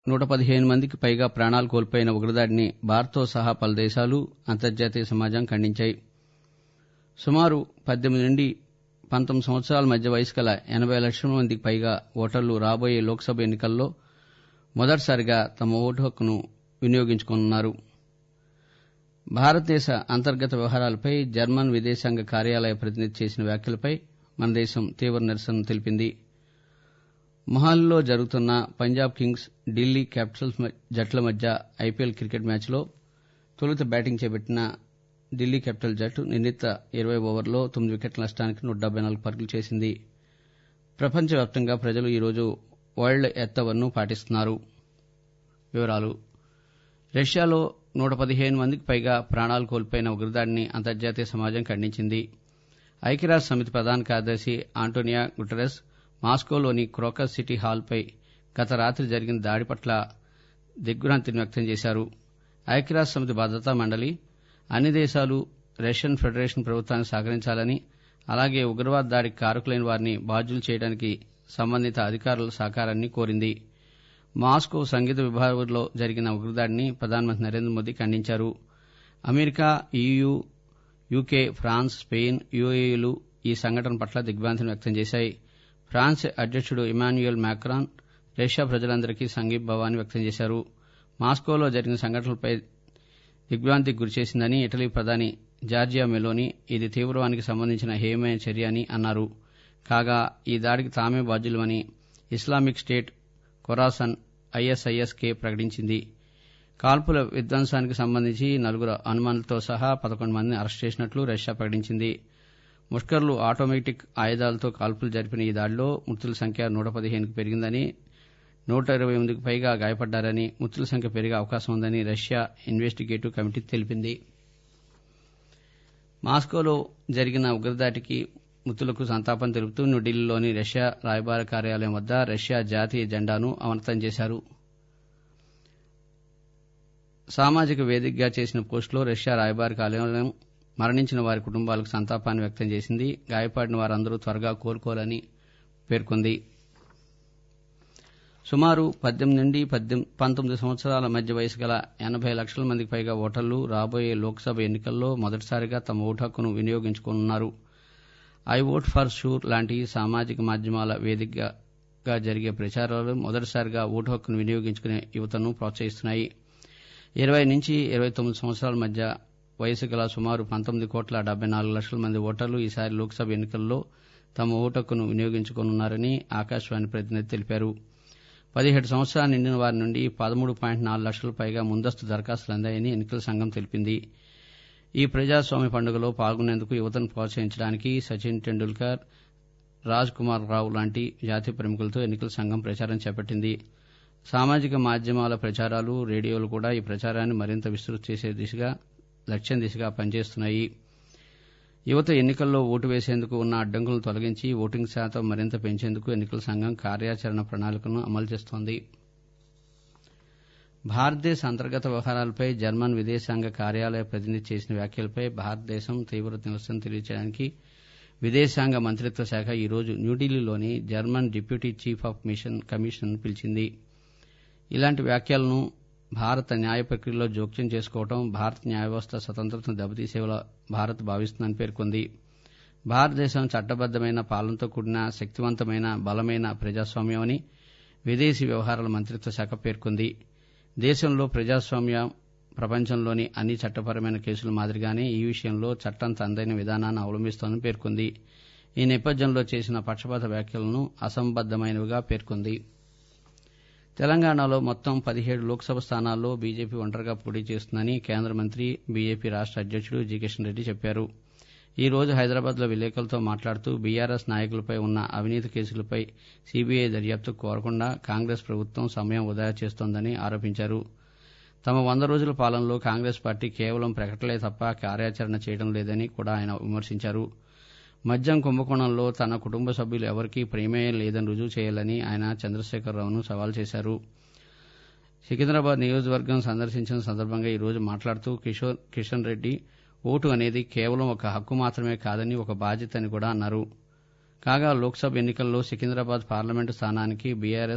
నూట పదిహేను మందికి పైగా ప్రాణాలు కోల్పోయిన ఉగ్రదాడిని భారత్తో సహా పలు దేశాలు అంతర్జాతీయ సమాజం ఖండించాయి సుమారు పద్దెనిమిది నుండి పంతొమ్మిది సంవత్సరాల మధ్య వయసు గల ఎనబై లక్షల మందికి పైగా ఓటర్లు రాబోయే లోక్సభ ఎన్నికల్లో మొదటిసారిగా తమ ఓటు హక్కును వినియోగించుకోనున్నారు భారతదేశ అంతర్గత వ్యవహారాలపై జర్మన్ విదేశాంగ కార్యాలయ ప్రతినిధి చేసిన వ్యాఖ్యలపై మన దేశం తీవ్ర నిరసన తెలిపింది మొహాలీలో జరుగుతున్న పంజాబ్ కింగ్స్ ఢిల్లీ క్యాపిటల్స్ జట్ల మధ్య ఐపీఎల్ క్రికెట్ మ్యాచ్లో తొలుత బ్యాటింగ్ చేపట్టిన ఢిల్లీ క్యాపిటల్ జట్టు నిర్ణీత ఇరవై ఓవర్లలో తొమ్మిది వికెట్ల నష్టానికి నూట డెబ్బై నాలుగు పరుగులు చేసింది ప్రపంచవ్యాప్తంగా ప్రజలు ఈరోజు వరల్డ్ ఎర్త్ అవర్ను పాటిస్తున్నారు వివరాలు రష్యాలో నూట పదిహేను మందికి పైగా ప్రాణాలు కోల్పోయిన ఉగ్రదాడిని అంతర్జాతీయ సమాజం ఖండించింది ఐక్యరాజ్య సమితి ప్రధాన కార్యదర్శి ఆంటోనియా గుటెరస్ మాస్కోలోని క్రోకస్ సిటీ హాల్పై గత రాత్రి జరిగిన దాడి పట్ల దిగ్భ్రాంతిని వ్యక్తం చేశారు ఐక్యరాజ్య సమితి భద్రతా మండలి అన్ని దేశాలు రష్యన్ ఫెడరేషన్ ప్రభుత్వానికి సహకరించాలని అలాగే ఉగ్రవాద దాడికి కారకులైన వారిని బాధ్యులు చేయడానికి సంబంధిత అధికారుల సహకారాన్ని కోరింది మాస్కో సంగీత విభాగంలో జరిగిన ఉగ్రదాడిని ప్రధానమంత్రి నరేంద్ర మోదీ ఖండించారు America EU UK France Spain యుఏఈలు ఈ సంఘటన పట్ల దిగ్భ్రాంతిని వ్యక్తం చేశాయి ఫ్రాన్స్ అధ్యక్షుడు ఇమాన్యుయల్ మ్యాక్రాన్ రష్యా ప్రజలందరికీ సంఘీభావాన్ని వ్యక్తం చేశారు మాస్కోలో జరిగిన సంఘటనలపై దిగ్భ్రాంతికి గురిచేసిందని ఇటలీ ప్రధాని జార్జియా మెలోని ఇది తీవ్రవానికి సంబంధించిన హేయమైన చర్య అని అన్నారు కాగా ఈ దాడికి తామే బాధ్యులమని ఇస్లామిక్ స్టేట్ ఖొరాసన్ ఐఎస్ఐఎస్కే ప్రకటించింది కాల్పుల విధ్వంసానికి సంబంధించి నలుగురు అనుమానులతో సహా పదకొండు మందిని అరెస్ట్ చేసినట్లు రష్యా ప్రకటించింది ముష్కర్లు ఆటోమేటిక్ ఆయుధాలతో కాల్పులు జరిపిన ఈ దాడిలో మృతుల సంఖ్య నూట పదిహేనుకు పెరిగిందని నూట ఇరవై ఎనిమిదికి పైగా గాయపడ్డారని మృతుల సంఖ్య పెరిగే అవకాశం ఉందని రష్యా ఇన్వెస్టిగేటివ్ కమిటీ తెలిపింది మాస్కోలో జరిగిన ఉగ్రదాడికి మృతులకు సంతాపం తెలుపుతూ న్యూఢిల్లీలోని రష్యా రాయబార కార్యాలయం వద్ద రష్యా జాతీయ జెండాను అవనతం చేశారు సామాజిక వేదికగా చేసిన పోస్టులో రష్యా రాయబార కార్యాలయం మరణించిన వారి కుటుంబాలకు సంతాపాన్ని వ్యక్తం చేసింది గాయపడిన వారందరూ త్వరగా కోలుకోవాలని పేర్కొంది సుమారు పద్దెనిమిది నుండి పంతొమ్మిది సంవత్సరాల మధ్య వయసు గల ఎనబై లక్షల మందికి పైగా ఓటర్లు రాబోయే లోక్సభ ఎన్నికల్లో మొదటిసారిగా తమ ఓటు హక్కును వినియోగించుకోనున్నారు ఐ ఓట్ ఫర్ షూర్ లాంటి సామాజిక మాధ్యమాల వేదికగా జరిగే ప్రచారాలు మొదటిసారిగా ఓటు హక్కును వినియోగించుకునే యువతను ప్రోత్సహిస్తున్నాయి ఇరవై నుంచి ఇరవై తొమ్మిది సంవత్సరాల మధ్య వయసు గల సుమారు పంతొమ్మిది కోట్ల డెబ్బై నాలుగు లక్షల మంది ఓటర్లు ఈసారి లోక్సభ ఎన్నికల్లో తమ ఓటు హక్కును వినియోగించుకోనున్నారని ఆకాశవాణి ప్రతినిధి తెలిపారు పదిహేడు సంవత్సరాలు నిండిన వారి నుండి పదమూడు పాయింట్ నాలుగు లక్షల పైగా ముందస్తు దరఖాస్తులు అందాయని ఎన్నికల సంఘం తెలిపింది ఈ ప్రజాస్వామ్య పండుగలో పాల్గొనేందుకు యువతను ప్రోత్సహించడానికి సచిన్ టెండూల్కర్ రాజ్ కుమార్ రావు లాంటి జాతీయ ప్రముఖులతో ఎన్నికల సంఘం ప్రచారం చేపట్టింది సామాజిక మాధ్యమాల ప్రచారాలు రేడియోలు కూడా ఈ ప్రచారాన్ని మరింత విస్తృతి చేసే దిశగా లక్ష్యం దిశగా పనిచేస్తున్నాయి యువత ఎన్నికల్లో ఓటు వేసేందుకు ఉన్న అడ్డంకులను తొలగించి ఓటింగ్ శాతం మరింత పెంచేందుకు ఎన్నికల సంఘం కార్యాచరణ ప్రణాళికలను అమలు చేస్తోంది భారతదేశ అంతర్గత వ్యవహారాలపై జర్మన్ విదేశాంగ కార్యాలయ ప్రతినిధి చేసిన వ్యాఖ్యలపై భారతదేశం తీవ్ర నిరసన తెలియజేయడానికి విదేశాంగ మంత్రిత్వ శాఖ ఈరోజు న్యూఢిల్లీలోని German deputy chief of mission కమిషన్ పిలిచింది ఇలాంటి వ్యాఖ్యలను భారత న్యాయ ప్రక్రియలో జోక్యం చేసుకోవడం భారత న్యాయ వ్యవస్థ స్వతంత్రతను దెబ్బతీసేలా భారత్ భావిస్తుందని పేర్కొంది భారతదేశం చట్టబద్దమైన పాలనతో కూడిన శక్తివంతమైన బలమైన ప్రజాస్వామ్యమని విదేశీ వ్యవహారాల మంత్రిత్వ శాఖ పేర్కొంది దేశంలో ప్రజాస్వామ్యం ప్రపంచంలోని అన్ని చట్టపరమైన కేసుల మాదిరిగానే ఈ విషయంలో చట్టం తనదైన విధానాన్ని అవలంబిస్తోందని పేర్కొంది ఈ నేపథ్యంలో చేసిన పక్షపాత వ్యాఖ్యలను అసంబద్దమైనవిగా పేర్కొంది తెలంగాణలో మొత్తం పదిహేడు లోక్సభ స్థానాల్లో బీజేపీ ఒంటరిగా పోటీ చేస్తుందని కేంద్ర మంత్రి బీజేపీ రాష్ట అధ్యక్షుడు జి కిషన్ రెడ్డి చెప్పారు ఈ రోజు హైదరాబాద్లో విలేకరులతో మాట్లాడుతూ బీఆర్ఎస్ నాయకులపై ఉన్న అవినీతి కేసులపై సీబీఐ దర్యాప్తు కోరకుండా కాంగ్రెస్ ప్రభుత్వం సమయం వృధా చేస్తోందని ఆరోపించారు తమ వంద రోజుల పాలనలో కాంగ్రెస్ పార్టీ కేవలం ప్రకటనలే తప్ప కార్యాచరణ చేయడం లేదని కూడా ఆయన విమర్శించారు మద్యం కుంభకోణంలో తన కుటుంబ సభ్యులు ఎవరికీ ప్రమేయం లేదని రుజువు చేయాలని ఆయన చంద్రశేఖరరావును సవాల్ చేశారు సికింద్రాబాద్ నియోజకవర్గం సందర్శించిన సందర్భంగా ఈ రోజు మాట్లాడుతూ కిషోర్ కిషన్ రెడ్డి ఓటు అనేది కేవలం ఒక హక్కు మాత్రమే కాదని ఒక బాధ్యత అని కూడా అన్నారు కాగా లోక్సభ ఎన్నికల్లో సికింద్రాబాద్ పార్లమెంటు స్థానానికి బీఆర్ఎస్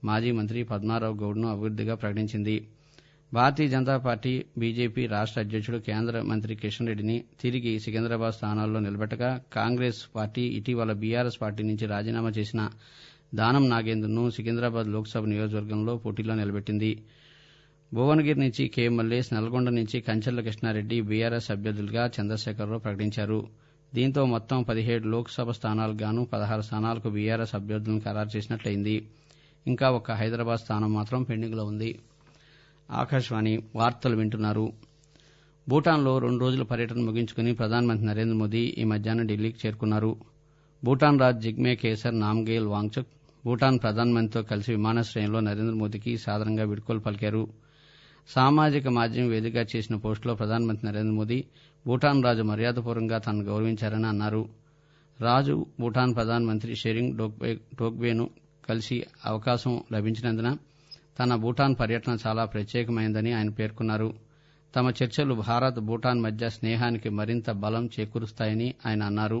మాజీ మంత్రి పద్మారావు గౌడ్ను అభ్యర్థిగా ప్రకటించింది భారతీయ జనతా పార్టీ బీజేపీ రాష్ట అధ్యక్షుడు కేంద్ర మంత్రి కిషన్ రెడ్డిని తిరిగి సికింద్రాబాద్ స్థానాల్లో నిలబెట్టగా కాంగ్రెస్ పార్టీ ఇటీవల బీఆర్ఎస్ పార్టీ నుంచి రాజీనామా చేసిన దానం నాగేందర్ను సికింద్రాబాద్ లోక్సభ నియోజకవర్గంలో పోటీలో నిలబెట్టింది భువనగిరి నుంచి కె మల్లేష్ నల్గొండ నుంచి కంచెర్ల కృష్ణారెడ్డి బీఆర్ఎస్ అభ్యర్థులుగా చంద్రశేఖరరావు ప్రకటించారు దీంతో మొత్తం పదిహేడు లోక్సభ స్థానాలకు గాను పదహారు స్థానాలకు బీఆర్ఎస్ అభ్యర్థులను ఖరారు చేసినట్లయింది ఇంకా ఒక్క హైదరాబాద్ స్థానం మాత్రం పెండింగ్లో ఉంది ఆకాశవాణి వార్తలు వింటున్నారు భూటాన్లో రెండు రోజుల పర్యటన ముగించుకుని ప్రధానమంత్రి నరేంద్ర మోదీ ఈ మధ్యాహ్నం ఢిల్లీకి చేరుకున్నారు భూటాన్ రాజ్ జిగ్మే కేసర్ నామ్గేల్ వాంగ్చుక్ భూటాన్ ప్రధానమంత్రితో కలిసి విమానాశ్రయంలో నరేంద్ర మోదీకి సాదరంగా వీడ్కోలు పలికారు సామాజిక మాధ్యమం వేదికగా చేసిన పోస్టులో ప్రధానమంత్రి నరేంద్ర మోదీ భూటాన్ రాజు మర్యాదపూర్వకంగా తనను గౌరవించారని అన్నారు రాజు భూటాన్ ప్రధానమంత్రి షెరింగ్ టోగ్బేను కలిసి అవకాశం లభించినందున తన భూటాన్ పర్యటన చాలా ప్రత్యేకమైందని ఆయన పేర్కొన్నారు తమ చర్చలు భారత్ భూటాన్ మధ్య స్నేహానికి మరింత బలం చేకూరుస్తాయని ఆయన అన్నారు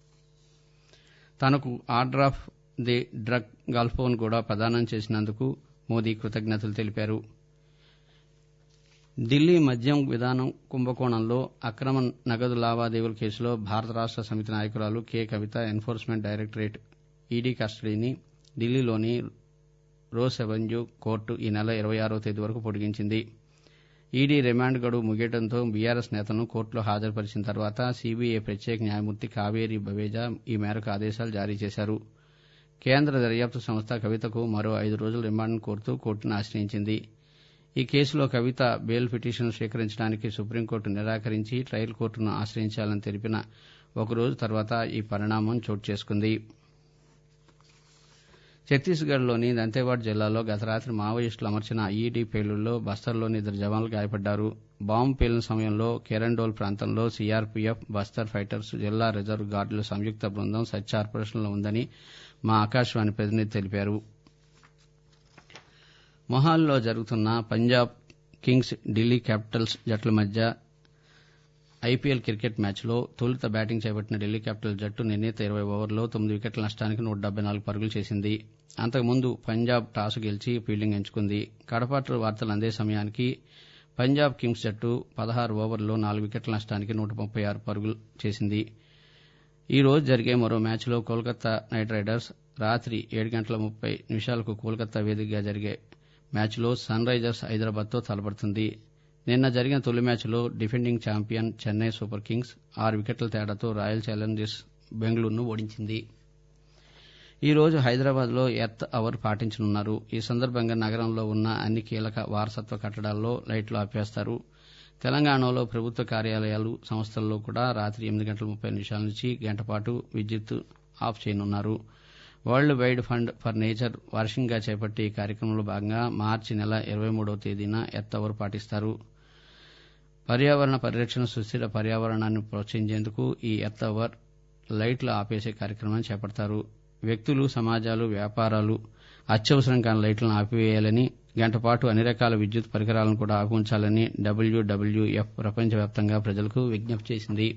తనకు order of the Druk Gyalpo కూడా ప్రదానం చేసినందుకు మోదీ కృతజ్ఞతలు తెలిపారు ఢిల్లీ మద్యం విధానం కుంభకోణంలో అక్రమ నగదు లావాదేవీల కేసులో భారత రాష్ట సమితి నాయకురాలు K Kavitha enforcement directorate ED కస్టడీని ఢిల్లీలోని రోస్ అవెన్యూ కోర్టు ఈ నెల ఇరవై ఆరో తేదీ వరకు పొడిగించింది ఈడీ రిమాండ్ గడువు ముగియడంతో బీఆర్ఎస్ నేతలను కోర్టులో హాజరుపరిచిన తర్వాత సీబీఐ ప్రత్యేక న్యాయమూర్తి కావేరి బవేజా ఈ మేరకు ఆదేశాలు జారీ చేశారు కేంద్ర దర్యాప్తు సంస్థ కవితకు మరో ఐదు రోజుల రిమాండ్ను కోరుతూ కోర్టును ఆశ్రయించింది ఈ కేసులో కవిత బెయిల్ పిటిషన్ స్వీకరించడానికి సుప్రీంకోర్టు నిరాకరించి ట్రయల్ కోర్టును ఆశ్రయించాలని తెలిపిన ఒకరోజు తర్వాత ఈ పరిణామం చోటు చేసుకుంది ఛత్తీస్గఢ్లోని దంతేవాడ్ జిల్లాలో గత రాత్రి మావోయిస్టులు అమర్చిన ఐఈడీ పేలుళ్లో బస్తర్లోని ఇద్దరు జవాన్లు గాయపడ్డారు బాంబు పేలిన సమయంలో కెరండోల్ ప్రాంతంలో సీఆర్పీఎఫ్ బస్తర్ ఫైటర్స్ జిల్లా రిజర్వ్ గార్డుల సంయుక్త బృందం సర్చ్ ఆపరేషన్లో ఉందని మా ఆకాశవాణి ప్రతినిధి తెలిపారు మొహాల్లో జరుగుతున్న పంజాబ్ కింగ్స్ ఢిల్లీ క్యాపిటల్స్ జట్ల మధ్య ఐపీఎల్ క్రికెట్ మ్యాచ్లో తొలుత బ్యాటింగ్ చేపట్టిన ఢిల్లీ క్యాపిటల్స్ జట్టు నిర్ణీత ఇరవై ఓవర్లలో తొమ్మిది వికెట్ల నష్టానికి నూట డెబ్బై నాలుగు పరుగులు చేసింది అంతకుముందు పంజాబ్ టాస్ గెలిచి ఫీల్డింగ్ ఎంచుకుంది కడపాటు వార్తలు అందే సమయానికి పంజాబ్ కింగ్స్ జట్టు పదహారు ఓవర్లలో నాలుగు వికెట్ల నష్టానికి నూట ముప్పై ఆరు పరుగులు చేసింది ఈ రోజు జరిగే మరో మ్యాచ్లో కోల్కతా నైట్ రైడర్స్ రాత్రి ఏడు గంటల ముప్పై నిమిషాలకు కోల్కతా వేదికగా జరిగే మ్యాచ్లో సన్ రైజర్స్ హైదరాబాద్తో తలపడుతుంది నిన్న జరిగిన తొలి మ్యాచ్లో defending champion Chennai super kings ఆరు వికెట్ల తేడాతో రాయల్ ఛాలెంజర్స్ బెంగళూరును ఓడించింది ఈ రోజు హైదరాబాద్లో ఎర్త్ అవర్ పాటించనున్నారు ఈ సందర్భంగా నగరంలో ఉన్న అన్ని కీలక వారసత్వ కట్టడాల్లో లైట్లు ఆపేస్తారు తెలంగాణలో ప్రభుత్వ కార్యాలయాలు సంస్థల్లో కూడా రాత్రి ఎనిమిది గంటల ముప్పై నిమిషాల నుంచి గంట పాటు విద్యుత్ ఆఫ్ చేయనున్నారు world wide fund for nature వార్షికంగా చేపట్టే ఈ కార్యక్రమంలో భాగంగా మార్చి నెల ఇరవై మూడవ తేదీన ఎర్త్ అవర్ పాటిస్తారు పర్యావరణ పరిరక్షణ సుస్థిర పర్యావరణాన్ని ప్రోత్సహించేందుకు ఈ ఎర్త్ అవర్ లైట్లు ఆపేసే కార్యక్రమాన్ని చేపడతారు వ్యక్తులు సమాజాలు వ్యాపారాలు అత్యవసరం కాని లైట్లను ఆపివేయాలని గంటపాటు అన్ని రకాల విద్యుత్ పరికరాలను కూడా ఆపి ఉంచాలని డబ్ల్యూడబ్ల్యూఎఫ్ ప్రపంచవ్యాప్తంగా ప్రజలకు విజ్ఞప్తి చేసింది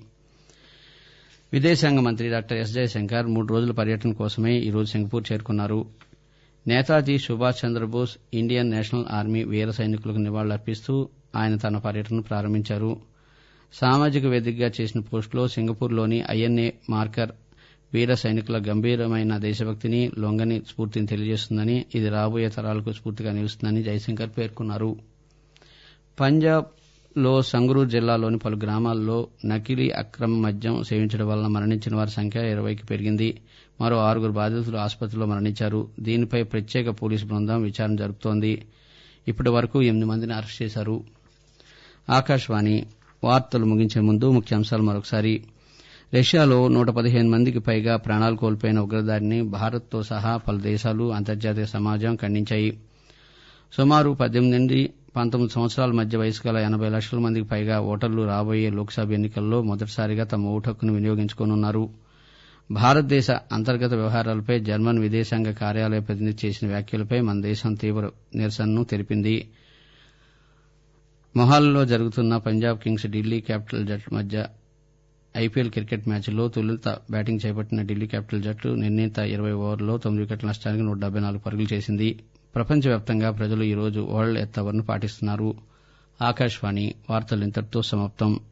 విదేశాంగ మంత్రి డాక్టర్ ఎస్ జయశంకర్ మూడు రోజుల పర్యటన కోసమే ఈ రోజు సింగపూర్ చేరుకున్నారు Netaji Subhash Chandra Bose Indian national army వీర సైనికులకు నివాళులర్పిస్తూ ఆయన తన పర్యటనను ప్రారంభించారు సామాజిక వేదికగా చేసిన పోస్టులో సింగపూర్లోని ఐఎన్ఏ మార్కర్ వీర సైనికుల గంభీరమైన దేశభక్తిని లొంగని స్ఫూర్తిని తెలియజేస్తుందని ఇది రాబోయే తరాలకు స్ఫూర్తిగా నిలుస్తుందని జయశంకర్ పేర్కొన్నారు పంజాబ్ లో సంగ్రూర్ జిల్లాలోని పలు గ్రామాల్లో నకిలీ అక్రమ మద్యం సేవించడం వలన మరణించిన వారి సంఖ్య ఇరవైకి పెరిగింది మరో ఆరుగురు బాధితులు ఆసుపత్రిలో మరణించారు దీనిపై ప్రత్యేక పోలీసు బృందం విచారణ జరుపుతోంది ఇప్పటి వరకు ఎనిమిది మందిని అరెస్ట్ చేశారు ఆకాశవాణి వార్తలు ముగించే ముందు ముఖ్యాంశాలు మరొకసారి రష్యాలో నూట పదిహేను మందికి పైగా ప్రాణాలు కోల్పోయిన ఉగ్రదాడిని భారత్తో సహా పలు దేశాలు అంతర్జాతీయ సమాజం ఖండించాయి సుమారు పద్దెనిమిది నుండి పంతొమ్మిది సంవత్సరాల మధ్య వయసు గల ఎనబై లక్షల మందికి పైగా ఓటర్లు రాబోయే లోక్సభ ఎన్నికల్లో మొదటిసారిగా తమ ఓటు హక్కును వినియోగించుకోనున్నారు భారతదేశ అంతర్గత వ్యవహారాలపై జర్మన్ విదేశాంగ కార్యాలయ ప్రతినిధి చేసిన వ్యాఖ్యలపై మన దేశం తీవ్ర నిరసనను తెలిపింది మొహాల్లో జరుగుతున్న పంజాబ్ కింగ్స్ ఢిల్లీ క్యాపిటల్ జట్ల మధ్య ఐపీఎల్ క్రికెట్ మ్యాచ్లో తొలుత బ్యాటింగ్ చేపట్టిన ఢిల్లీ క్యాపిటల్ జట్టు నిర్ణీత ఇరవై ఓవర్లలో తొమ్మిది వికెట్ల నష్టానికి నూట డెబ్బై నాలుగు పరుగులు చేసింది ప్రపంచవ్యాప్తంగా ప్రజలు ఈ రోజు వరల్డ్ ఎర్త్ అవర్ ను పాటిస్తున్నారు ఆకాశవాణి వార్తలు ఇంతటితో సమాప్తం